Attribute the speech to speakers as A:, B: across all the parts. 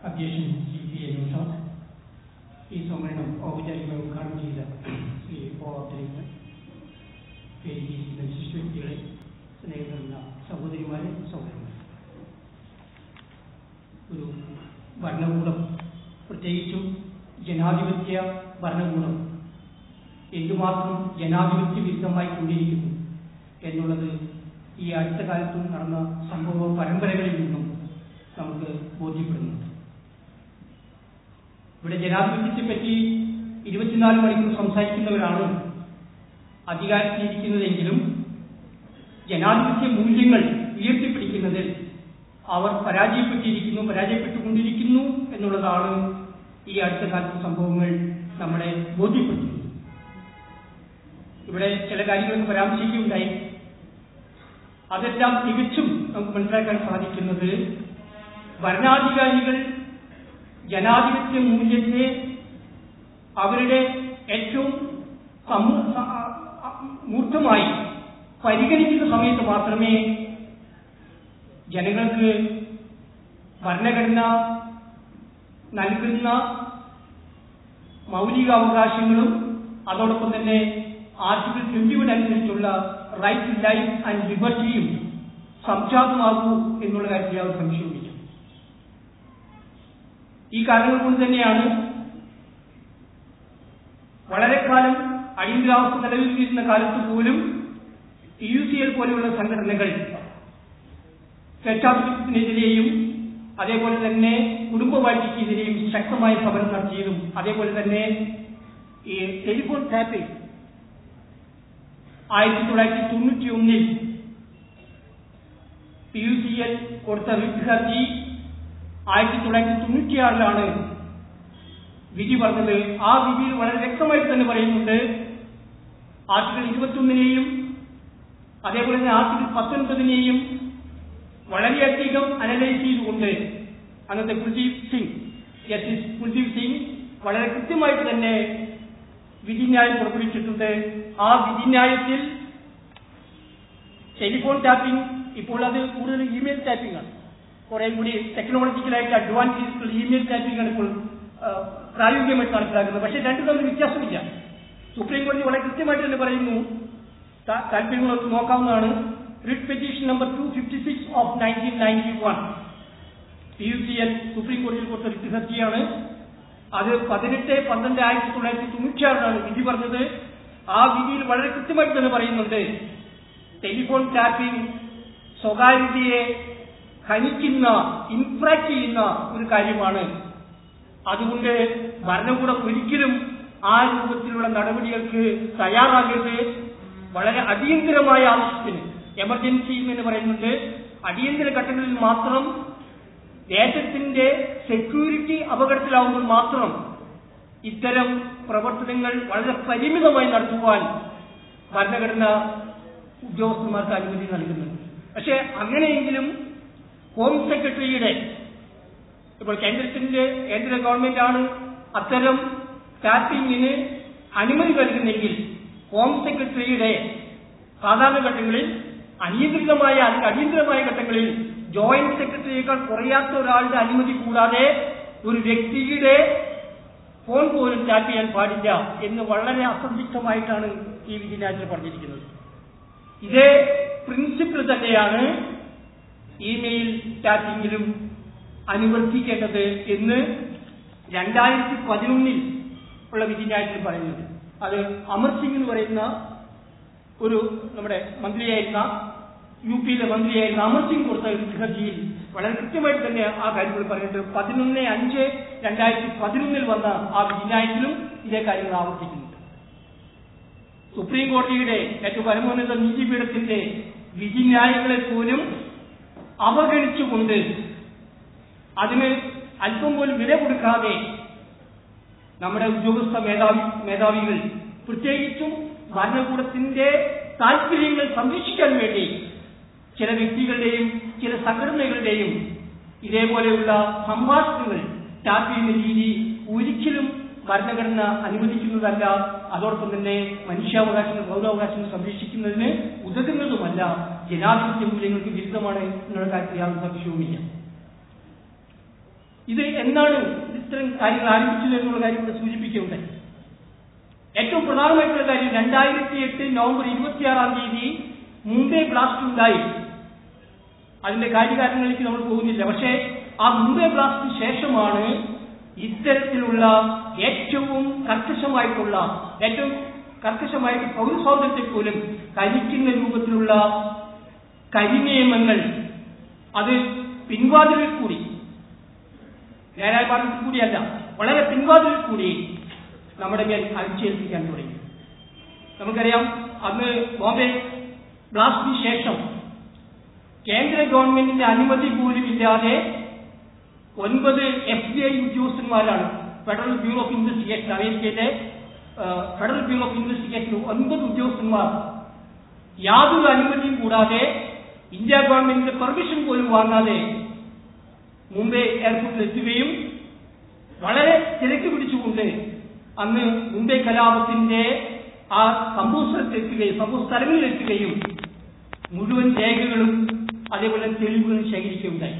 A: അധ്യക്ഷൻ C P A ഈ സമ്മേളനം ഔപചാരികമായി ഉദ്ഘാടനം ചെയ്ത ശ്രീ ഒ അബ്ദുലിന് പേരിയിരിക്കുന്ന വിശിഷ്ട വ്യക്തികളെ സ്നേഹിക്കുന്ന സഹോദരിമാരെ സഹോദരന്മാരെ ഒരു ഭരണകൂടം പ്രത്യേകിച്ചും ജനാധിപത്യ ഭരണകൂടം എന്തുമാത്രം ജനാധിപത്യ വിരുദ്ധമായി കൊണ്ടിരിക്കുന്നു എന്നുള്ളത് ഈ അടുത്ത കാലത്തും നടന്ന സംഭവ പരമ്പരകളിൽ നിന്നും നമുക്ക് ബോധ്യപ്പെടുന്നുണ്ട് ഇവിടെ ജനാധിപത്യത്തെ പറ്റി ഇരുപത്തിനാല് മണിക്കൂർ സംസാരിക്കുന്നവരാണ് അധികാരത്തിലിരിക്കുന്നതെങ്കിലും ജനാധിപത്യ മൂല്യങ്ങൾ ഉയർത്തിപ്പിടിക്കുന്നതിൽ അവർ പരാജയപ്പെട്ടിരിക്കുന്നു പരാജയപ്പെട്ടുകൊണ്ടിരിക്കുന്നു എന്നുള്ളതാണ് ഈ അടുത്ത കാലത്തെ സംഭവങ്ങൾ നമ്മളെ ബോധ്യപ്പെടുത്തുന്നത് ഇവിടെ ചില കാര്യങ്ങളൊക്കെ പരാമർശിക്കുകയുണ്ടായി അതെല്ലാം തികച്ചും നമുക്ക് മനസ്സിലാക്കാൻ സാധിക്കുന്നത് ഭരണാധികാരികൾ ജനാധിപത്യ മൂല്യത്തെ അവരുടെ ഏറ്റവും സമൂ- സ- അ- അ- മൂർത്തമായി പരിഗണിക്കുന്ന സമയത്ത് മാത്രമേ ജനങ്ങൾക്ക് ഭരണഘടന നൽകുന്ന മൗലികാവകാശങ്ങളും അതോടൊപ്പം തന്നെ ആർട്ടിക്കിൾ ട്വന്റി വൺ അനുസരിച്ചുള്ള റൈറ്റ് ടു ലൈഫ് ആൻഡ് ലിബർട്ടിയും സംജാതമാകൂ എന്നുള്ള കാര്യത്തിൽ യാതൊരു സംശയവുമില്ല ഈ കാരണങ്ങൾ കൊണ്ട് തന്നെയാണ് വളരെ കാലം അടിയന്തരാവസ്ഥ നിലനിൽക്കുന്ന കാലത്ത് പോലും യു സി എൽ പോലെയുള്ള സംഘടനകൾ സ്വേച്ഛാധിപത്യത്തിനെതിരെയും അതേപോലെ തന്നെ കുടുംബവാഴ്ചയ്ക്കെതിരെയും ശക്തമായ സമരം നടത്തിയതും അതേപോലെ തന്നെ ഈ ടെലിഫോൺ ടാപ്പിംഗ് ആയിരത്തി തൊള്ളായിരത്തി തൊണ്ണൂറ്റി ഒന്നിൽ പി യു സി എൽ കൊടുത്ത റിട്ട് ഹർജി ആയിരത്തി തൊള്ളായിരത്തി തൊണ്ണൂറ്റിയാറിലാണ് വിധി പറഞ്ഞത് ആ വിധിയിൽ വളരെ വ്യക്തമായിട്ട് തന്നെ പറയുന്നുണ്ട് ആർട്ടിക്കിൾ ഇരുപത്തൊന്നിനെയും അതേപോലെ തന്നെ ആർട്ടിക്കിൾ പത്തൊൻപതിനെയും വളരെയധികം അനലൈസ് ചെയ്തുകൊണ്ട് അന്നത്തെ കുൽദീപ് സിംഗ് ജസ്റ്റിസ് കുൽദീപ് സിംഗ് വളരെ കൃത്യമായിട്ട് തന്നെ വിധിന്യായം പുറപ്പെടുവിച്ചിട്ടുണ്ട് ആ വിധിന്യായത്തിൽ ടെലിഫോൺ ടാപ്പിംഗ് ഇപ്പോൾ അത് കൂടുതൽ ഇമെയിൽ ടാപ്പിംഗ് ആണ് കുറെ കൂടി ടെക്നോളജിക്കലായിട്ട് അഡ്വാൻറ്റേജ് ഉള്ള ഇമെയിൽ ടാപ്പിംഗ് ആണ് ഇപ്പോൾ ആ, പ്രായോഗികമായിട്ട് നടപ്പിലാക്കുന്നത് പക്ഷേ രണ്ടു തമ്മിൽ വ്യത്യാസമില്ല സുപ്രീം കോടതി വളരെ കൃത്യമായിട്ട് തന്നെ പറയുന്നു താ- താല്പര്യങ്ങളൊക്കെ നോക്കാവുന്നതാണ് writ petition number two fifty six of nineteen ninety one P U C L supreme കോടതിയിൽ കൊടുത്ത റിട്ട് ഹർജിയാണ് അത് പതിനെട്ട് പന്ത്രണ്ട് ആയിരത്തി തൊള്ളായിരത്തി തൊണ്ണൂറ്റിയാറിനാണ് വിധി പറഞ്ഞത് ആ വിധിയിൽ വളരെ കൃത്യമായിട്ട് തന്നെ പറയുന്നുണ്ട് ടെലിഫോൺ ടാപ്പിംഗ് സ്വകാര്യതയെ ഹനിക്കുന്ന ഇൻഫ്രാക്ട് ചെയ്യുന്ന ഒരു കാര്യമാണ് അതുകൊണ്ട് ഭരണകൂടം ഒരിക്കലും ആ രൂപത്തിലുള്ള നടപടികൾക്ക് തയ്യാറാകരുത് വളരെ അടിയന്തരമായ ആവശ്യത്തിന് എമർജൻസി എന്ന് പറയുന്നുണ്ട് അടിയന്തര ഘട്ടങ്ങളിൽ മാത്രം ദേശത്തിന്റെ സെക്യൂരിറ്റി അപകടത്തിലാവുമ്പോൾ മാത്രം ഇത്തരം പ്രവർത്തനങ്ങൾ വളരെ പരിമിതമായി നടത്തുവാൻ ഭരണഘടന ഉദ്യോഗസ്ഥന്മാർക്ക് അനുമതി നൽകുന്നുണ്ട് പക്ഷേ അങ്ങനെയെങ്കിലും ഹോം സെക്രട്ടറിയുടെ ഇപ്പോൾ കേന്ദ്രത്തിന്റെ കേന്ദ്ര ഗവൺമെന്റ് ആണ് അത്തരം ടാപ്പിംഗിന് അനുമതി നൽകുന്നെങ്കിൽ ഹോം സെക്രട്ടറിയുടെ സാധാരണ ഘട്ടങ്ങളിൽ അനിയന്ത്രിതമായ അല്ലെങ്കിൽ അടിയന്തരമായ ഘട്ടങ്ങളിൽ ജോയിന്റ് സെക്രട്ടറിയേക്കാൾ കുറയാത്ത ഒരാളുടെ അനുമതി കൂടാതെ ഒരു വ്യക്തിയുടെ ഫോൺ പോലും ടാപ്പ് ചെയ്യാൻ പാടില്ല എന്ന് വളരെ അസന്ധിഗ്ധമായിട്ടാണ് ഈ വിധിന്യായത്തിൽ പറഞ്ഞിരിക്കുന്നത് ഇതേ പ്രിൻസിപ്പിൾ തന്നെയാണ് ഇമെയിൽ ടാപ്പിംഗിലും അനുവർത്തിക്കേണ്ടത് എന്ന് രണ്ടായിരത്തി പതിനൊന്നിൽ ഉള്ള വിധിന്യായത്തിൽ പറയുന്നത് അത് അമർ സിംഗ് എന്ന് പറയുന്ന ഒരു നമ്മുടെ മന്ത്രിയായിരുന്ന യു പിയിലെ മന്ത്രിയായിരുന്ന അമർ സിംഗ് കൊടുത്ത ഒരു ഹർജിയിൽ വളരെ കൃത്യമായിട്ട് തന്നെ ആ കാര്യങ്ങൾ പറഞ്ഞിട്ട് പതിനൊന്ന് അഞ്ച് രണ്ടായിരത്തി പതിനൊന്നിൽ വന്ന ആ വിധിന്യായത്തിലും ഇതേ കാര്യങ്ങൾ ആവർത്തിക്കുന്നുണ്ട് സുപ്രീം കോടതിയുടെ ഏറ്റവും പരമോന്നത നീതിപീഠത്തിന്റെ വിധിന്യായങ്ങളെ പോലും അവഗണിച്ചുകൊണ്ട് അതിന് അല്പം പോലും വില കൊടുക്കാതെ നമ്മുടെ ഉദ്യോഗസ്ഥ മേധാവി മേധാവികൾ പ്രത്യേകിച്ചും ഭരണകൂടത്തിന്റെ താല്പര്യങ്ങൾ സംരക്ഷിക്കാൻ വേണ്ടി ചില വ്യക്തികളുടെയും ചില സംഘടനകളുടെയും ഇതേപോലെയുള്ള സംഭാഷണങ്ങൾ ടാപ്പ് ചെയ്യുന്ന രീതി ഒരിക്കലും ഭരണഘടന അനുവദിക്കുന്നതല്ല അതോടൊപ്പം തന്നെ മനുഷ്യാവകാശങ്ങൾ പൗരാവകാശങ്ങൾ സംരക്ഷിക്കുന്നതിന് ഉതകുന്നതുമല്ല ജനാധിപത്യ മൂല്യങ്ങൾക്ക് വിരുദ്ധമാണ് എന്നുള്ള കാര്യത്തിൽ യാതൊരു സംശയവുമില്ല ഇത് എന്നാണ് ഇത്തരം കാര്യങ്ങൾ ആരംഭിച്ചത് എന്നുള്ള കാര്യം ഇവിടെ സൂചിപ്പിക്കുകയുണ്ടായി ഏറ്റവും പ്രധാനമായിട്ടുള്ള കാര്യം രണ്ടായിരത്തി എട്ട് നവംബർ ഇരുപത്തിയാറാം തീയതി മുംബൈ ബ്ലാസ്റ്റ് ഉണ്ടായി അതിന്റെ കാര്യകാരണങ്ങളിലേക്ക് നമ്മൾ പോകുന്നില്ല പക്ഷേ ആ മുംബൈ ബ്ലാസ്റ്റിന് ശേഷമാണ് ഇത്തരത്തിലുള്ള ഏറ്റവും കർക്കശമായിട്ടുള്ള ഏറ്റവും കർക്കശമായിട്ട് പൗരസ്വാതന്ത്ര്യത്തെ പോലും കരിക്കുന്ന രൂപത്തിലുള്ള കരിനിയമങ്ങൾ അത് പിൻവാതിലിൽ കൂടി ന്യായപാഠത്തിൽ കൂടിയല്ല വളരെ പിൻവാതിലിൽ കൂടി നമ്മുടെ മേൽ അടിച്ചേൽപ്പിക്കാൻ തുടങ്ങി നമുക്കറിയാം അന്ന് ബോംബെ ബ്ലാസ്റ്റിന് ശേഷം കേന്ദ്ര ഗവൺമെന്റിന്റെ അനുമതി പോലും ഇല്ലാതെ ഒൻപത് എഫ് ബി ഐ ഉദ്യോഗസ്ഥന്മാരാണ് ഫെഡറൽ ബ്യൂറോ ഓഫ് ഇൻവെസ്റ്റിഗേഷൻ അമേരിക്കയിലെ ആ, ഫെഡറൽ ബ്യൂറോ ഓഫ് ഇൻവെസ്റ്റിഗേഷൻ ഒൻപത് ഉദ്യോഗസ്ഥന്മാർ യാതൊരു അനുമതിയും കൂടാതെ ഇന്ത്യ ഗവൺമെന്റിന്റെ പെർമിഷൻ പോലും വാങ്ങാതെ മുംബൈ എയർപോർട്ടിൽ എത്തുകയും വളരെ തിരക്ക് പിടിച്ചുകൊണ്ട് അന്ന് മുംബൈ കലാപത്തിന്റെ ആ സംഭവ സ്ഥലത്തെത്തുകയും സംഭവ സ്ഥലങ്ങളിൽ എത്തുകയും മുഴുവൻ രേഖകളും അതേപോലെ തെളിവുകളും ശേഖരിക്കുകയുണ്ടായി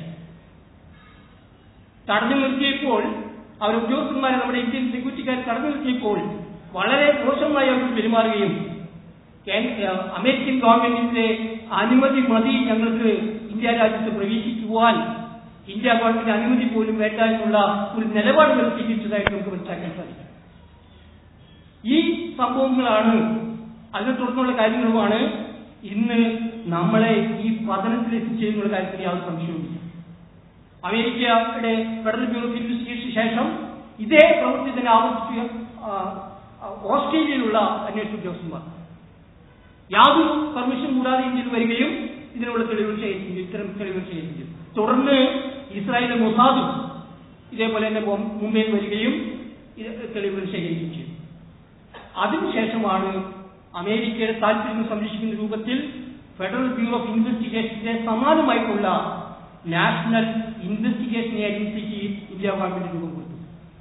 A: തടഞ്ഞു നിർത്തിയപ്പോൾ അവർ ഉദ്യോഗസ്ഥന്മാരെ നമ്മുടെ ഇന്ത്യൻ സെക്യൂരിറ്റിക്കാർ തടഞ്ഞു നിർത്തിയപ്പോൾ വളരെ മോശമായി അവർ പെരുമാറുകയും കേന്ദ്ര അമേരിക്കൻ ഗവൺമെന്റിന്റെ അനുമതി മതി ഞങ്ങൾക്ക് ഇന്ത്യ രാജ്യത്ത് പ്രവേശിക്കുവാൻ ഇന്ത്യ ഗവൺമെന്റ് അനുമതി പോലും വേണ്ട എന്നുള്ള ഒരു നിലപാട് അവർ സ്വീകരിച്ചതായിട്ട് നമുക്ക് മനസ്സിലാക്കാൻ സാധിക്കും ഈ സംഭവങ്ങളാണ് അതിനെ തുടർന്നുള്ള കാര്യങ്ങളുമാണ് ഇന്ന് നമ്മളെ ഈ പതനത്തിൽ എത്തിച്ചതിനുള്ള കാര്യത്തിൽ യാതൊരു സംശയവുമില്ല അമേരിക്കയുടെ ഫെഡറൽ ബ്യൂറോ ഓഫ് ഇൻവെസ്റ്റിഗേഷന് ശേഷം ഇതേ പ്രവൃത്തി തന്നെ ആവർത്തിക്കുക ആ, ആ, ഓസ്ട്രേലിയയിലുള്ള അന്വേഷണ ഉദ്യോഗസ്ഥന്മാർ യാതൊരു പെർമിഷൻ കൂടാതെ ഇന്ത്യയിൽ വരികയും ഇതിനുള്ള തെളിവുകൾ ശേഖരിക്കും ഇത്തരം തെളിവുകൾ ശേഖരിക്കും തുടർന്ന് ഇസ്രായേലിലെ മൊസാദും ഇതേപോലെ തന്നെ ബോം- മുംബൈയിൽ വരികയും ഇത് തെളിവുകൾ ശേഖരിക്കുകയും ചെയ്തു അതിനുശേഷമാണ് അമേരിക്കയുടെ താല്പര്യം സംരക്ഷിക്കുന്ന രൂപത്തിൽ ഫെഡറൽ ബ്യൂറോ ഓഫ് ഇൻവെസ്റ്റിഗേഷന്റെ സമാനമായിട്ടുള്ള നാഷണൽ ഇൻവെസ്റ്റിഗേഷൻ ഏജൻസിക്ക് ഇന്ത്യ ഗവൺമെന്റ് രൂപം കൊടുത്തു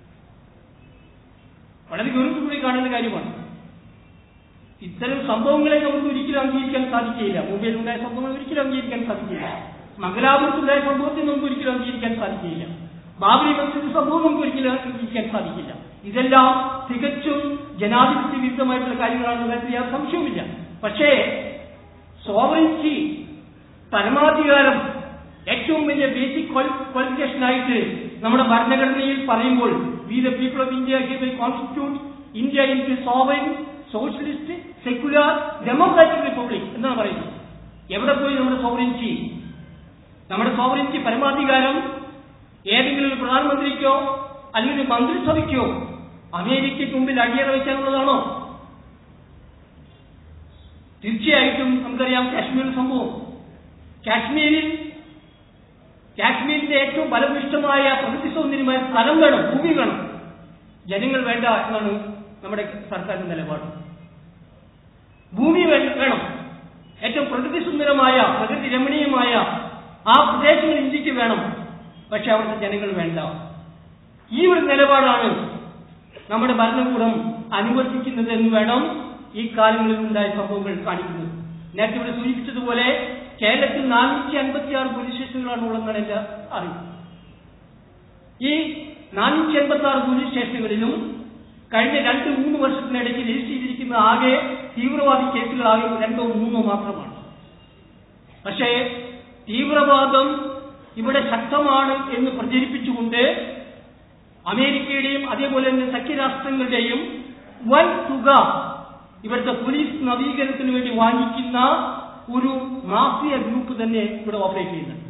A: വളരെ ഗൗരവത്തോടെ കാണുന്ന കാര്യമാണ് ഇത്തരം സംഭവങ്ങളെ നമുക്ക് ഒരിക്കലും അംഗീകരിക്കാൻ സാധിക്കില്ല മുംബൈയിൽ ഉണ്ടായ സംഭവങ്ങൾ ഒരിക്കലും അംഗീകരിക്കാൻ സാധിക്കില്ല മംഗലാപുരത്തുണ്ടായ സംഭവത്തെ നമുക്ക് ഒരിക്കലും അംഗീകരിക്കാൻ സാധിക്കില്ല ബാബരി മസ്ജിദ് സംഭവം നമുക്ക് ഒരിക്കലും അംഗീകരിക്കാൻ സാധിക്കില്ല ഇതെല്ലാം തികച്ചും ജനാധിപത്യ വിരുദ്ധമായിട്ടുള്ള കാര്യങ്ങളാണെന്ന കാര്യത്തിൽ യാതൊരു സംശയവുമില്ല പക്ഷേ സോവറിറ്റി പരമാധികാരം ഏറ്റവും വലിയ ബേസിക് ക്വാളിഫിക്കേഷൻ ആയിട്ട് നമ്മുടെ ഭരണഘടനയിൽ പറയുമ്പോൾ we the people of India here constitute India in the sovereign socialist secular democratic republic എന്നാണ് പറയുന്നത് എവിടെ പോയി നമ്മുടെ സോവറിറ്റി നമ്മുടെ സോവറിറ്റി പരമാധികാരം ഏതെങ്കിലും ഒരു പ്രധാനമന്ത്രിക്കോ അല്ലെങ്കിൽ ഒരു മന്ത്രിസഭയ്ക്കോ അമേരിക്കയ്ക്ക് മുമ്പിൽ അടിയറ വയ്ക്കാനുള്ളതാണോ തീർച്ചയായിട്ടും നമുക്കറിയാം കാശ്മീർ സംഭവം കാശ്മീരിൽ കാശ്മീരിന്റെ ഏറ്റവും ഫലഭൂഷ്ടമായ പ്രകൃതി സൗന്ദര്യമായ സ്ഥലം വേണം ഭൂമി വേണം ജനങ്ങൾ വേണ്ട എന്നാണ് നമ്മുടെ സർക്കാരിന്റെ നിലപാട് ഭൂമി വേ- വേണം ഏറ്റവും പ്രകൃതി സുന്ദരമായ പ്രകൃതി രമണീയമായ ആ പ്രദേശങ്ങൾ ഇന്ത്യക്ക് വേണം പക്ഷെ അവിടുത്തെ ജനങ്ങൾ വേണ്ട ഈ ഒരു നിലപാടാണ് നമ്മുടെ ഭരണകൂടം അനുവർത്തിക്കുന്നത് എന്ന് വേണം ഈ കാലങ്ങളിൽ ഉണ്ടായ സംഭവങ്ങൾ കാണിക്കുന്നത് നേരത്തെ ഇവിടെ സൂചിപ്പിച്ചതുപോലെ കേരളത്തിൽ നാനൂറ്റി അൻപത്തി ആറ് പോലീസ് സ്റ്റേഷനുകളാണ് ഉള്ളതെന്നാണ് എന്റെ അറിവ് ഈ നാനൂറ്റി അൻപത്തി ആറ് പോലീസ് സ്റ്റേഷനുകളിലും കഴിഞ്ഞ രണ്ട് മൂന്ന് വർഷത്തിനിടയ്ക്ക് രജിസ്റ്റർ ചെയ്തിരിക്കുന്ന ആകെ തീവ്രവാദി കേസുകളാകെ രണ്ടോ മൂന്നോ മാത്രമാണ് പക്ഷേ തീവ്രവാദം ഇവിടെ ശക്തമാണ് എന്ന് പ്രചരിപ്പിച്ചുകൊണ്ട് അമേരിക്കയുടെയും അതേപോലെ തന്നെ സഖ്യരാഷ്ട്രങ്ങളുടെയും വൻ തുക ഇവിടുത്തെ പോലീസ് നവീകരണത്തിന് വേണ്ടി വാങ്ങിക്കുന്ന ഒരു മാഫിയ ഗ്രൂപ്പ് തന്നെ ഇവിടെ ഓപ്പറേറ്റ് ചെയ്യുന്നുണ്ട്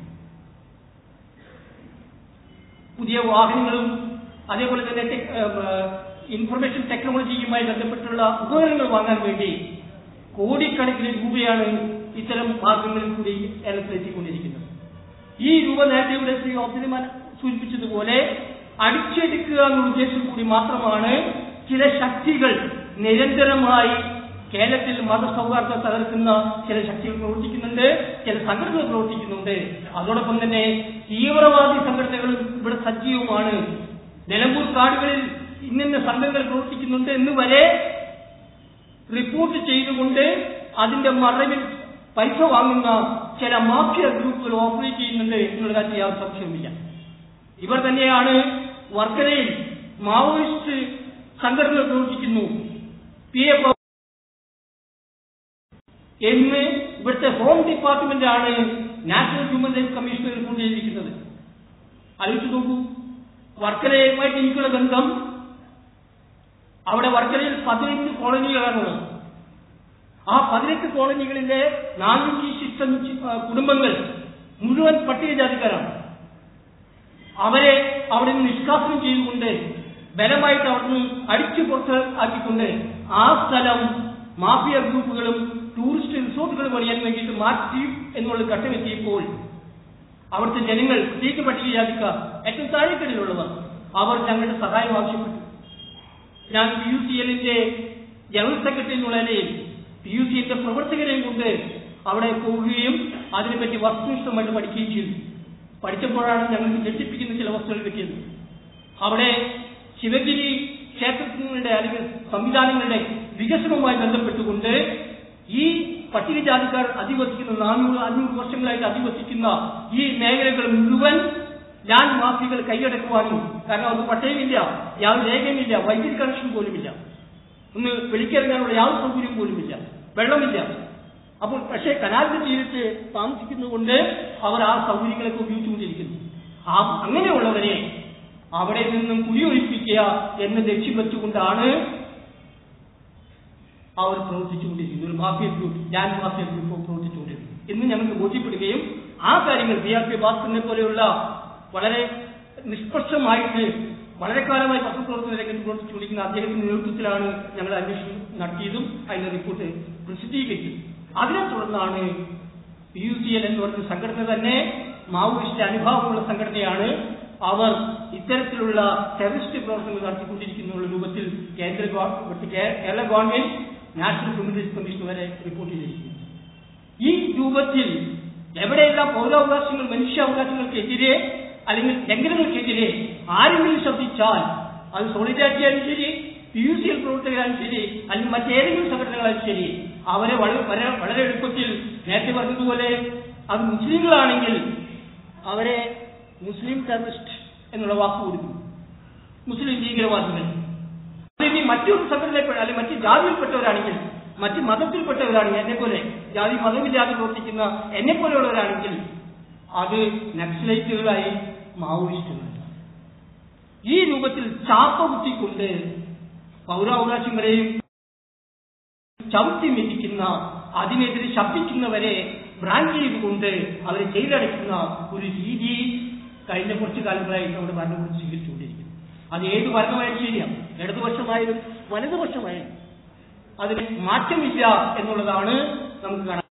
A: പുതിയ വാഹനങ്ങളും അതേപോലെ തന്നെ ടെക്- ഏഹ്, ഏഹ്, ഇൻഫർമേഷൻ ടെക്നോളജിയുമായി ബന്ധപ്പെട്ടുള്ള ഉപകരണങ്ങൾ വാങ്ങാൻ വേണ്ടി കോടിക്കണക്കിന് രൂപയാണ് ഇത്തരം മാർഗങ്ങളിൽ കൂടി കേരളത്തിൽ എത്തിക്കൊണ്ടിരിക്കുന്നത് ഈ രൂപ നേരത്തെ ഇവിടെ ശ്രീ ഓഫീസർമാർ സൂചിപ്പിച്ചതുപോലെ അടിച്ചെടുക്കുക എന്ന ഉദ്ദേശം കൂടി മാത്രമാണ് ചില ശക്തികൾ നിരന്തരമായി കേരളത്തിൽ മതസൗഹാർദ്ദം തകർക്കുന്ന ചില ശക്തികൾ പ്രവർത്തിക്കുന്നുണ്ട് ചില സംഘടനകൾ പ്രവർത്തിക്കുന്നുണ്ട് അതോടൊപ്പം തന്നെ തീവ്രവാദി സംഘടനകളും ഇവിടെ സജീവമാണ് നിലമ്പൂർ കാടുകളിൽ ഇന്നിന്ന സംഘങ്ങൾ പ്രവർത്തിക്കുന്നുണ്ട് എന്ന് വരെ റിപ്പോർട്ട് ചെയ്തുകൊണ്ട് അതിന്റെ മറവിൽ പൈസ വാങ്ങുന്ന ചില മാഫിയ ഗ്രൂപ്പുകൾ ഓപ്പറേറ്റ് ചെയ്യുന്നുണ്ട് എന്നുള്ള കാര്യത്തിൽ യാതൊരു സംശയവുമില്ല ഇവർ തന്നെയാണ് വർക്കലയിൽ മാവോയിസ്റ്റ് സംഘടനകൾ പ്രവർത്തിക്കുന്നു പി എ എന്ന് ഇവിടുത്തെ ഹോം ഡിപ്പാർട്ട്മെന്റ് ആണ് നാഷണൽ ഹ്യൂമൻ റൈറ്റ്സ് കമ്മീഷനിൽ റിപ്പോർട്ട് ചെയ്തിരിക്കുന്നത് ആലോചിച്ച് നോക്കൂ വർക്കലയുമായിട്ട് എനിക്കുള്ള ബന്ധം അവിടെ വർക്കലയിൽ പതിനെട്ട് കോളനികളാണുള്ളത് ആ പതിനെട്ട് കോളനികളിലെ നാനൂറ്റി ശിഷ്ടം കുടുംബങ്ങൾ മുഴുവൻ പട്ടികജാതിക്കാരാണ് അവരെ അവിടെ നിന്ന് നിഷ്കാസനം ചെയ്തുകൊണ്ട് ബലമായിട്ട് അവിടുന്ന് അടിച്ചു പുറത്ത് ആക്കിക്കൊണ്ട് ആ സ്ഥലം മാഫിയ ഗ്രൂപ്പുകളും ടൂറിസ്റ്റ് റിസോർട്ടുകളും പണിയാൻ വേണ്ടിയിട്ട് മാറ്റി എന്നുള്ള ഘട്ടമെത്തിയപ്പോൾ അവിടുത്തെ ജനങ്ങൾ പ്രത്യേകിച്ച് പട്ടികജാതിക്കാർ ഏറ്റവും താഴെക്കടയിലുള്ളവർ അവർ ഞങ്ങളുടെ സഹായം ആവശ്യപ്പെട്ടു ഞാൻ പി യു സി എല്ലിന്റെ ജനറൽ സെക്രട്ടറി എന്നുള്ള നിലയിൽ പി യു സി എല്ലിന്റെ പ്രവർത്തകരെയും കൊണ്ട് അവിടെ പോവുകയും അതിനെപ്പറ്റി വസ്തുനിഷ്ഠമായിട്ട് പഠിക്കുകയും ചെയ്തു പഠിച്ചപ്പോഴാണ് ഞങ്ങൾക്ക് ഞെട്ടിപ്പിക്കുന്ന ചില വസ്തുക്കൾ കിട്ടിയത് അവിടെ ശിവഗിരി ക്ഷേത്രങ്ങളുടെ അല്ലെങ്കിൽ സംവിധാനങ്ങളുടെ വികസനവുമായി ബന്ധപ്പെട്ടുകൊണ്ട് ഈ പട്ടികജാതിക്കാർ അധിവസിക്കുന്ന നാനൂറ് അഞ്ഞൂറ് വർഷങ്ങളായിട്ട് അധിവസിക്കുന്ന ഈ മേഖലകൾ മുഴുവൻ ലാൻഡ് മാഫിയകൾ കൈയടക്കുവാനും കാരണം അവർക്ക് പട്ടയമില്ല യാതൊരു രേഖയുമില്ല വൈദ്യുതി കണക്ഷൻ പോലുമില്ല ഒന്ന് വെളിക്കിറങ്ങാനുള്ള യാതൊരു സൗകര്യം പോലുമില്ല വെള്ളമില്ല അപ്പോൾ പക്ഷേ കനാലിന്റെ തീരത്ത് താമസിക്കുന്നതുകൊണ്ട് അവർ ആ സൗകര്യങ്ങളൊക്കെ ഉപയോഗിച്ചുകൊണ്ടിരിക്കുന്നു ആ അങ്ങനെയുള്ളവരെ അവിടെ നിന്നും കുടിയൊഴിപ്പിക്കുക എന്ന് ലക്ഷ്യം വെച്ചുകൊണ്ടാണ് അവർ പ്രവർത്തിച്ചുകൊണ്ടിരിക്കുന്നത് ഒരു mafia group land mafia group പ്രവർത്തിച്ചുകൊണ്ടിരിക്കുന്നത് എന്ന് ഞങ്ങൾക്ക് ബോധ്യപ്പെടുകയും ആ കാര്യങ്ങൾ ബി ആർ പി ഭാസ്കറിനെ പോലെയുള്ള വളരെ നിഷ്പക്ഷമായിട്ട് വളരെ കാലമായി പത്രപ്രവർത്തന രംഗത്ത് പ്രവർത്തിച്ചുകൊണ്ടിരിക്കുന്ന അദ്ദേഹത്തിന്റെ നേതൃത്വത്തിലാണ് ഞങ്ങൾ അന്വേഷണം നടത്തിയതും അതിന്റെ റിപ്പോർട്ട് പ്രസിദ്ധീകരിച്ചത് അതിനെ തുടർന്നാണ് പി യു സി എൽ എന്ന് പറയുന്ന സംഘടന തന്നെ മാവോയിസ്റ്റ് അനുഭാവമുള്ള സംഘടനയാണ് അവർ ഇത്തരത്തിലുള്ള ടെററിസ്റ്റ് പ്രവർത്തനങ്ങൾ നടത്തിക്കൊണ്ടിരിക്കുന്ന രൂപത്തിൽ കേന്ദ്ര ഗവ- കേ- Kerala government national human rights commission വരെ റിപ്പോർട്ട് ചെയ്തിരിക്കുന്നു ഈ രൂപത്തിൽ എവിടെയെല്ലാം പൗരാവകാശങ്ങൾ മനുഷ്യാവകാശങ്ങൾക്കെതിരെ അല്ലെങ്കിൽ ലംഘനങ്ങൾക്കെതിരെ ആരെങ്കിലും ശ്രദ്ധിച്ചാൽ അത് സോളിഡാരിറ്റി ആയാലും ശരി പി യു സി എൽ പ്രവർത്തകരായാലും ശരി അല്ലെങ്കിൽ മറ്റേതെങ്കിലും സംഘടനകളായാലും ശരി അവരെ വളരെ വളരെ- വളരെ എളുപ്പത്തിൽ നേരത്തെ പറഞ്ഞതുപോലെ അത് മുസ്ലിങ്ങളാണെങ്കിൽ അവരെ മുസ്ലിം ടെററിസ്റ്റ് എന്നുള്ള വാക്ക് കൊടുക്കും മുസ്ലിം ഭീകരവാദികൾ ഇനി മറ്റൊരു സംഘടനയിൽപ്പെട്ട അല്ലെങ്കിൽ മറ്റ് ജാതിയിൽപ്പെട്ടവരാണെങ്കിൽ മറ്റ് മതത്തിൽപ്പെട്ടവരാണെങ്കിൽ എന്നെ പോലെ ജാതി മതമില്ലാതെ പ്രവർത്തിക്കുന്ന എന്നെ പോലെയുള്ളവരാണെങ്കിൽ അത് നക്സലൈറ്റുകളായി മാവോയിസ്റ്റുകളായി ഈ രൂപത്തിൽ ചാപ്പ കുത്തിക്കൊണ്ട് പൗരാവകാശങ്ങളെയും ചവിട്ടി മെതിക്കുന്ന അതിനെതിരെ ശബ്ദിക്കുന്നവരെ ബ്രാൻഡ് ചെയ്തുകൊണ്ട് അവരെ ജയിലടയ്ക്കുന്ന ഒരു രീതി കഴിഞ്ഞ കുറച്ചു കാലങ്ങളായി നമ്മുടെ ഭരണകൂടം സ്വീകരിച്ചുകൊണ്ടിരിക്കുന്നു അത് ഏത് ഭരണമായാലും ശരിയാണ് ഇടതുപക്ഷമായാലും വലതുപക്ഷമായാലും അതിന് മാറ്റമില്ല എന്നുള്ളതാണ് നമുക്ക് കാണാൻ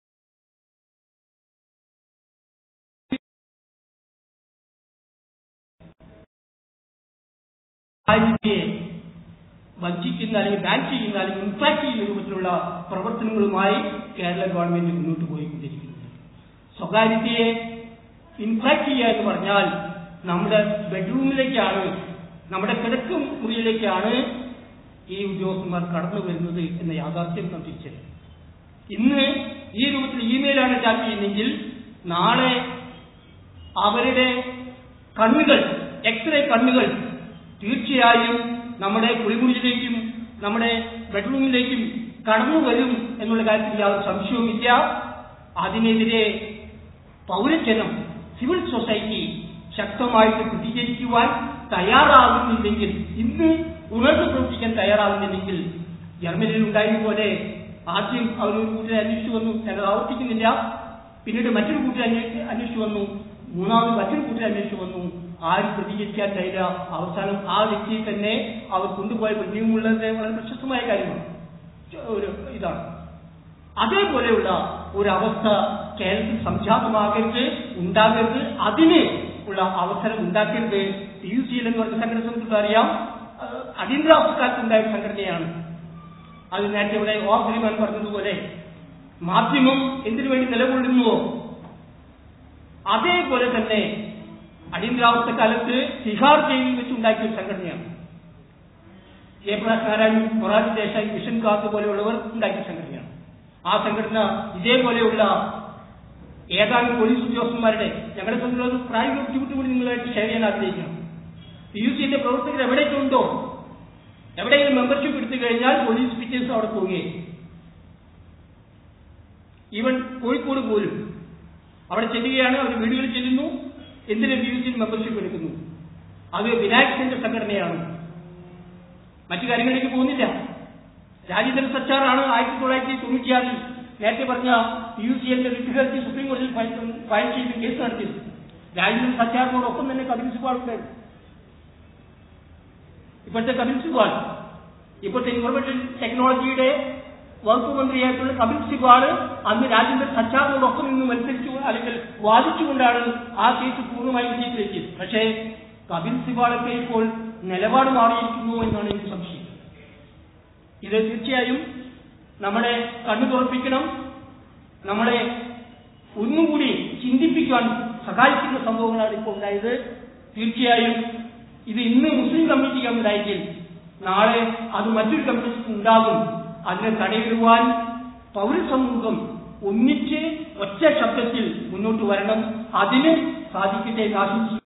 A: രാജ്യത്തെ വഞ്ചിക്കുന്ന അല്ലെങ്കിൽ ബാൻ ചെയ്യുന്ന അല്ലെങ്കിൽ ഇൻഫാക്ട് ചെയ്യുന്ന രൂപത്തിലുള്ള പ്രവർത്തനങ്ങളുമായി കേരള ഗവൺമെന്റ് മുന്നോട്ട് പോയിക്കൊണ്ടിരിക്കുന്നത് സ്വകാര്യതയെ ഇൻഫാക്ട് ചെയ്യുക എന്ന് പറഞ്ഞാൽ നമ്മുടെ ബെഡ്റൂമിലേക്കാണ് നമ്മുടെ കിടക്ക് മുറിയിലേക്കാണ് ഈ ഉദ്യോഗസ്ഥന്മാർ കടന്നു വരുന്നത് എന്ന യാഥാർത്ഥ്യം നാം തിരിച്ചറിയും ഇന്ന് ഈ രൂപത്തിൽ ഇമെയിലാണ് ചാറ്റ് ചെയ്യുന്നെങ്കിൽ നാളെ അവരുടെ കണ്ണുകൾ എക്സ്റേ കണ്ണുകൾ തീർച്ചയായും നമ്മുടെ കുളിമുറിയിലേക്കും നമ്മുടെ ബെഡ്റൂമിലേക്കും കടന്നു വരും എന്നുള്ള കാര്യത്തിൽ യാതൊരു സംശയവുമില്ല അതിനെതിരെ പൗരജനം സിവിൽ സൊസൈറ്റി ശക്തമായിട്ട് പ്രതികരിക്കുവാൻ തയ്യാറാകുന്നില്ലെങ്കിൽ ഇന്ന് ഉണർന്നു പ്രവർത്തിക്കാൻ തയ്യാറാകുന്നില്ലെങ്കിൽ ജർമ്മനിയിൽ ഉണ്ടായതുപോലെ പോലെ ആദ്യം അവർ ഒരു കൂട്ടരെ അന്വേഷിച്ചു വന്നു ഞങ്ങൾ ആവർത്തിക്കുന്നില്ല പിന്നീട് മറ്റൊരു കൂട്ടരെ അന്വേഷിച്ച് അന്വേഷിച്ചു വന്നു മൂന്നാമത് മറ്റൊരു കൂട്ടരെ അന്വേഷിച്ചു വന്നു ആരും പ്രതികരിക്കാൻ കഴിയില്ല അവസാനം ആ വ്യക്തിയെ തന്നെ അവർ കൊണ്ടുപോയ പ്രതിയുമുള്ളത് വളരെ പ്രശസ്തമായ കാര്യമാണ് ഒരു ഇതാണ് അതേപോലെയുള്ള ഒരു അവസ്ഥ കേരളത്തിൽ സംജാതമാകരുത് ഉണ്ടാകരുത് അതിന് ഉള്ള അവസരം ഉണ്ടാക്കരുത് പി യു സിയിൽ എന്ന് പറഞ്ഞ സംഘടന സംബന്ധിച്ച് അറിയാം അത് അടിയന്തരാവസ്ഥക്കാലത്ത് ഉണ്ടായ ഒരു സംഘടനയാണ് അത് നേരത്തെ ഇവിടെ ഓഫ്ലിമാൻ പറഞ്ഞതുപോലെ മാധ്യമം എന്തിനു വേണ്ടി നിലകൊള്ളുന്നുവോ അതേപോലെ തന്നെ അടിയന്തരാവസ്ഥ കാലത്ത് തിഹാർ ജയിലിൽ വെച്ച് ഉണ്ടാക്കിയ ഒരു സംഘടനയാണ് ജയപ്രകാശ് നാരായൺ മൊറാജി ദേശായി മിഷൻ കാർഡ് പോലെയുള്ളവർ ഉണ്ടാക്കിയ സംഘടനയാണ് ആ സംഘടന ഇതേപോലെയുള്ള ഏതാനും പോലീസ് ഉദ്യോഗസ്ഥന്മാരുടെ ഞങ്ങളുടെ സംബന്ധിച്ചുള്ള ഒരു പ്രായോഗിക ബുദ്ധിമുട്ട് കൂടി നിങ്ങളായിട്ട് ഷെയർ ചെയ്യാൻ ആഗ്രഹിക്കണം പി യു സിന്റെ പ്രവർത്തകർ എവിടെയൊക്കെ ഉണ്ടോ എവിടെയെങ്കിലും മെമ്പർഷിപ്പ് എടുത്തു കഴിഞ്ഞാൽ പോലീസ് ഫീച്ചേഴ്സ് അവിടെ പോവുകയും ഈവൻ കോഴിക്കോട് പോലും അവിടെ ചെല്ലുകയാണ് അവർ വീടുകളിൽ ചെല്ലുന്നു എന്തിന് പി യു സിയിൽ മെമ്പർഷിപ്പ് എടുക്കുന്നു അത് വിനായകത്തിന്റെ സംഘടനയാണ് മറ്റു കാര്യങ്ങളിലേക്ക് പോകുന്നില്ല രാജേന്ദ്ര സച്ചാറാണ് ആയിരത്തി തൊള്ളായിരത്തി തൊണ്ണൂറ്റിയാറിൽ നേരത്തെ പറഞ്ഞ പി യു സി എന്റെ റിട്ട് ഹർജി സുപ്രീം കോടതിയിൽ ഫയൽ ഫയൽ ചെയ്ത് കേസ് നടത്തിയത് രാജേന്ദ്ര സച്ചാറിനോടൊപ്പം തന്നെ കപിൽ സിബാൾ ഉണ്ടായിരുന്നു ഇപ്പോഴത്തെ കപിൽ സിബാൾ ഇപ്പോഴത്തെ ഇൻഫർമേഷൻ ടെക്നോളജിയുടെ വകുപ്പ് മന്ത്രിയായിട്ടുള്ള കപിൽ സിബാൾ അന്ന് രാജേന്ദ്ര സച്ചാറിനോടൊപ്പം നിന്ന് മത്സരിച്ചു അല്ലെങ്കിൽ വാദിച്ചുകൊണ്ടാണ് ആ കേസ് പൂർണ്ണമായി വിജയത്തിലെത്തിയത് പക്ഷേ കപിൽ സിബാളൊക്കെ ഇപ്പോൾ നിലപാട് മാറിയിരിക്കുന്നു എന്നാണ് എനിക്ക് സംശയം ഇത് തീർച്ചയായും നമ്മളെ കണ്ണു തുറപ്പിക്കണം നമ്മളെ ഒന്നുകൂടി ചിന്തിപ്പിക്കുവാൻ സഹായിക്കുന്ന സംഭവങ്ങളാണ് ഇപ്പോൾ ഉണ്ടായത് തീർച്ചയായും ഇത് ഇന്ന് മുസ്ലിം കമ്മിറ്റിക്ക് ഉണ്ടായെങ്കിൽ നാളെ അത് മറ്റൊരു കമ്മിറ്റിക്ക് ഉണ്ടാകും അതിനെ തടയിടുവാൻ പൗരസമൂഹം ഒന്നിച്ച് ഒറ്റ ശബ്ദത്തിൽ മുന്നോട്ട് വരണം അതിന് സാധിക്കട്ടെ എന്ന് ആശംസിക്കുന്നു